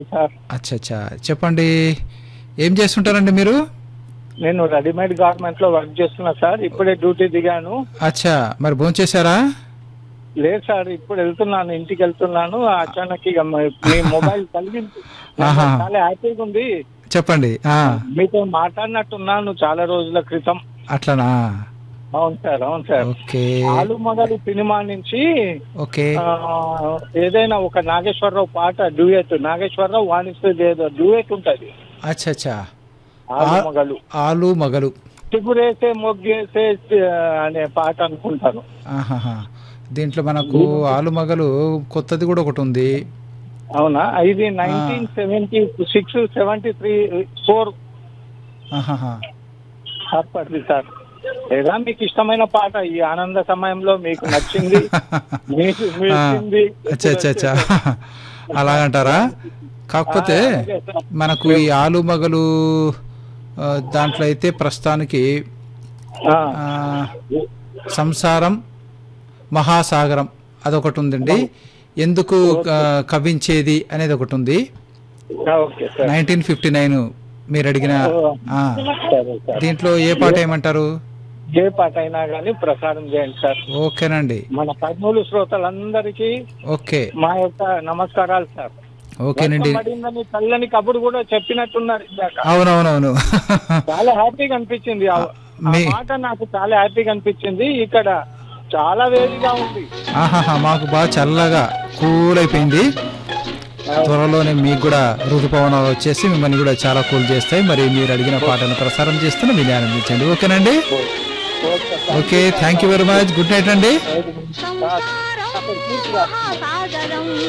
Sir అచ్చా అచ్చా చెప్పండి ఏం చేస్తుంటారండి మీరు నేను రెడీమేడ్ గార్మెంట్ లో వర్క్ చేస్తున్నా సార్ ఇప్పుడే డ్యూటీ దిగాను అచ్చా మరి భోంచేశారా లేదు సార్ ఇప్పుడు వెళ్తున్నాను ఇంటికి వెళ్తున్నాను అచానక్ ఇక మ- మీ మొబైల్ కలిగింది ఆహా. చాలా హ్యాపీగా ఉంది చెప్పండి ఆ, మీతో మాట్లాడినట్టున్నాను చాలా రోజుల క్రితం అట్లనా అవును సార్ అవును సార్ ఓకే ఆలు మొదలు సినిమా నుంచి ఓకే ఆ, ఏదైనా ఒక నాగేశ్వరరావు పాట డ్యూయట్ నాగేశ్వరరావు వాణిస్తుంది ఏదో డ్యూయట్ ఉంటది అచ్చా అచ్చా ఆలు ఆ- మొగలు ఆలు మగలు చిగురేసే మొగ్గేసే ఆ, అనే పాట అనుకుంటాను ఆహాహా దీంట్లో మనకు ఆలు మగలు కొత్తది కూడా ఒకటి ఉంది అవునా ఇది nineteen seventy six seventy three four ఆహాహా ఏర్పడింది సార్ లేదా మీకు ఇష్టమైన పాట ఈ ఆనంద సమయంలో మీకు నచ్చింది మీకు ఆ, మెచ్చింది అచ్చా అచ్చా అచ్చా అలాగంటారా కాకపోతే అలాగే సార్. మనకు ఈ ఆలు మగలు ఆ, దాంట్లో అయితే ప్రస్తుతానికి ఆ, ఆ, సంసారం మహాసాగరం అదొకటి ఉందండి ఎందుకు ఆ, కవించేది అనేది ఒకటి ఉంది ఆ, okay sir nineteen fifty nine మీరు అడిగిన ఆ, సరే సార్ దీంట్లో ఏ పాట ఏమంటారు ఏ పాట అయినా కానీ ప్రసారం చేయండి సార్ ఓకేనండి మన కర్నూలు శ్రోతలందరికీ ఓకే మా యొక్క నమస్కారాలు సార్ ఓకేనండి వర్షం పడిందని చల్లని కబురు కూడా చెప్పినట్టున్నారు ఇందాక అవునవునవును చాలా హ్యాపీగా అనిపించింది ఆ ఆ మీ- మాట నాకు చాలా హ్యాపీగా అనిపించింది ఇక్కడ చాలా వేడిగా ఉంది ఆహాహా మాకు బాగా చల్లగా కూల్ అయిపోయింది త్వరలోనే మీకు కూడా ఋతుపవనాలు వచ్చేసి మిమ్మల్ని కూడా చాలా కూల్ చేస్తాయి మరి మీరు అడిగిన పాటను ప్రసారం చేస్తున్న మీరు ఆనందించండి ఓకేనండి okay sir. Okay thank you very much good night అండి సార్, అక్కడ పూర్తిగా మహాసాగరం